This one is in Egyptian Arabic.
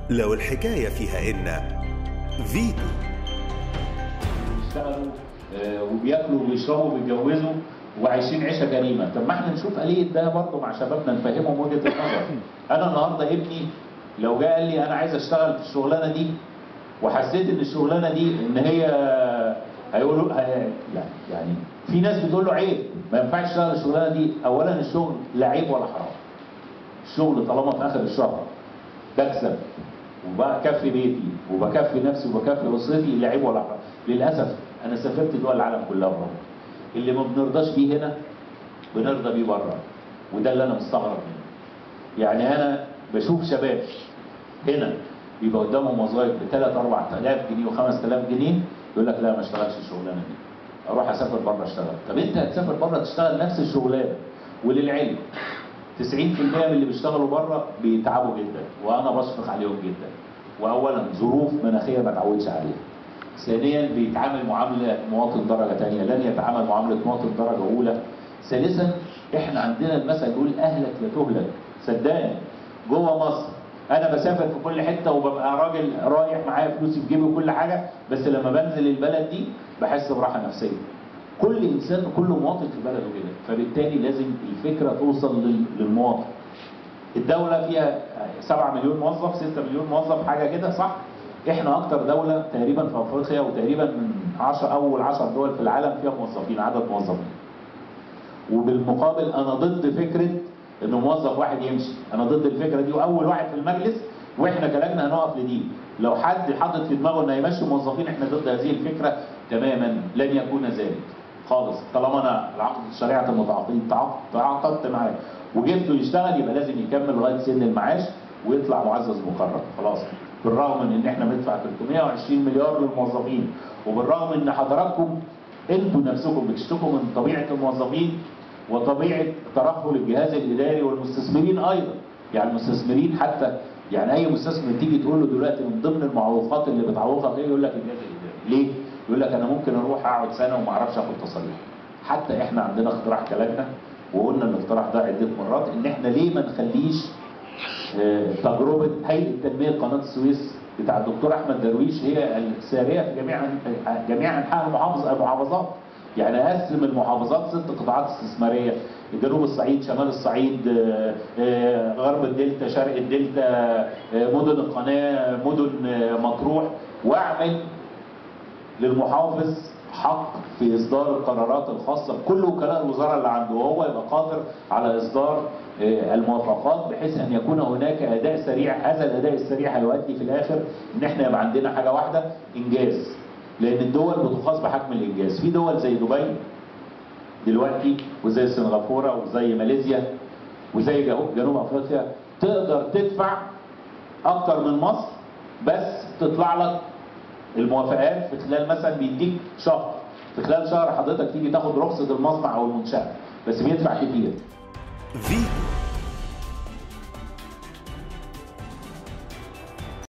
لو الحكاية فيها إن فيتو بيشتغلوا آه، وبياكلوا وبيشربوا وبيتجوزوا وعايشين عيشه كريمه، طب ما احنا نشوف آلية ده برضه مع شبابنا نفهمهم وجهه النظر. انا النهارده ابني لو جه قال لي انا عايز اشتغل في الشغلانه دي وحسيت ان الشغلانه دي ان هي هيقولوا هي- يعني يعني في ناس بتقول له عيب ما ينفعش تشتغل الشغلانه دي، اولا الشغل لا عيب ولا حرام. الشغل طالما في اخر الشهر بكسب وبكفي بيتي وبكفي نفسي وبكفي اسرتي لا عيب ولا حرام للاسف انا سافرت دول العالم كلها بره اللي ما بنرضاش بيه هنا بنرضى بيه بره وده اللي انا مستغرب منه يعني انا بشوف شباب هنا بيبقى قدامهم وظائف ب 3 4000 جنيه و5000 جنيه يقول لك لا ما اشتغلش الشغلانه دي اروح اسافر بره اشتغل طب انت هتسافر بره تشتغل نفس الشغلانه وللعلم 90% من اللي بيشتغلوا بره بيتعبوا جدا وانا بشفق عليهم جدا واولا ظروف مناخيه ما اتعودش عليها ثانيا بيتعامل معامله مواطن درجه ثانيه لن يتعامل معامله مواطن درجه اولى ثالثا احنا عندنا المثل بيقول اهلك لا تهلك صدقني جوه مصر انا بسافر في كل حته وببقى راجل رايح معايا فلوسي في جيبي وكل حاجه بس لما بنزل البلد دي بحس براحه نفسيه كل انسان كل مواطن في بلده كده فبالتالي لازم الفكره توصل لل- للمواطن الدوله فيها 7 مليون موظف 6 مليون موظف حاجه كده صح احنا اكتر دوله تقريبا في افريقيا وتقريبا من 10 اول 10 دول في العالم فيها موظفين عدد موظفين وبالمقابل انا ضد فكره ان موظف واحد يمشي انا ضد الفكره دي واول واحد في المجلس واحنا كلجنه هنقف لدي لو حد حاطط في دماغه انه هيمشي موظفين احنا ضد هذه الفكره تماما لن يكون ذلك خالص طالما انا العقد شريعه المتعاقدين تعاق- تعاقدت معاه وجبته يشتغل يبقى لازم يكمل لغايه سن المعاش ويطلع معزز مكرم خلاص بالرغم من ان احنا بندفع 320 مليار للموظفين وبالرغم ان حضراتكم انتوا نفسكم بتشتكوا من طبيعه الموظفين وطبيعه ترهل الجهاز الاداري والمستثمرين ايضا يعني المستثمرين حتى يعني اي مستثمر تيجي تقول له دلوقتي من ضمن المعوقات اللي بتعوقك ايه يقول لك الجهاز الاداري ليه؟ يقول لك انا ممكن اروح اقعد سنه وما اعرفش اخد تصريح حتى احنا عندنا اقتراح كلجنه وقلنا الاقتراح ده عده مرات ان احنا ليه ما نخليش آه، تجربه هيئه تنميه قناه السويس بتاع الدكتور احمد درويش هي الساريه في جميع جميع انحاء المحافظه المحافظات يعني اقسم المحافظات ست قطاعات استثماريه جنوب الصعيد شمال الصعيد آه، آه، غرب الدلتا شرق الدلتا آه، مدن القناه مدن آه، مطروح واعمل للمحافظ حق في اصدار القرارات الخاصه بكل وكلاء الوزاره اللي عنده وهو يبقى قادر على اصدار آه، الموافقات بحيث ان يكون هناك اداء سريع هذا الاداء السريع هيؤدي في الاخر ان احنا يبقى عندنا حاجه واحده انجاز لان الدول بتقاس بحجم الانجاز في دول زي دبي دلوقتي وزي سنغافوره وزي ماليزيا وزي جنوب جنوب افريقيا تقدر تدفع اكتر من مصر بس تطلع لك الموافقات في خلال مثلا بيديك شهر في خلال شهر حضرتك تيجي تاخد رخصه المصنع او المنشاه بس بيدفع كتير فيتو